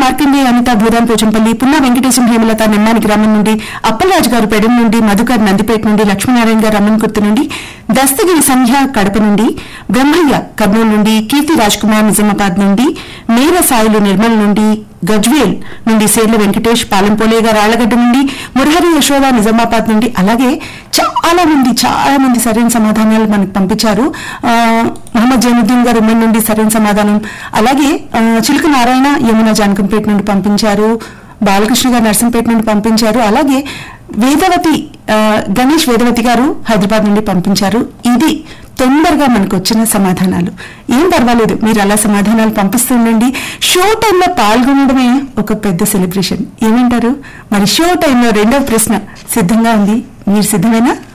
మార్కండేయ అనిత భూదాన్ పోచంపల్లి పున్నా వెంకటేశం హేమలత నిమ్మాని గ్రామం నుండి అప్పలరాజు గారు పెడం నుండి మధుకర్ నందిపేట నుండి లక్ష్మీనారాయణ గారు రమ్మన్కుర్తి నుండి దస్తగిరి సంధ్య కడప నుండి బ్రహ్మయ్య కర్నూలు నుండి కీర్తి రాజ్ కుమార్ నిజామాబాద్ నుండి మేర సాయిలు నిర్మల్ నుండి గజ్వేల్ నుండి సేర్ల వెంకటేష్ పాలెంపోలే గారు ఆళ్లగడ్డ నుండి మురహరి యశోద నిజామాబాద్ నుండి అలాగే చాలా మంది చాలా మంది సరైన సమాధానాలు మనకు పంపించారు ఆ, మహమ్మద్ జైనుద్దీన్ గారు ఉమ్మడి నుండి సరైన సమాధానం అలాగే ఆ, చిలుక నారాయణ యమున జానకంపేట నుండి పంపించారు బాలకృష్ణ గారు నర్సంపేట నుండి పంపించారు అలాగే వేదవతి ఆ, గణేష్ వేదవతి గారు హైదరాబాద్ నుండి పంపించారు ఇది తొందరగా మనకు వచ్చిన సమాధానాలు ఏం పర్వాలేదు మీరు అలా సమాధానాలు పంపిస్తుండండి షో టైంలో పాల్గొనడమే ఒక పెద్ద సెలబ్రేషన్ ఏమంటారు మరి షో టైంలో రెండవ ప్రశ్న సిద్ధంగా ఉంది మీరు సిద్ధమేనా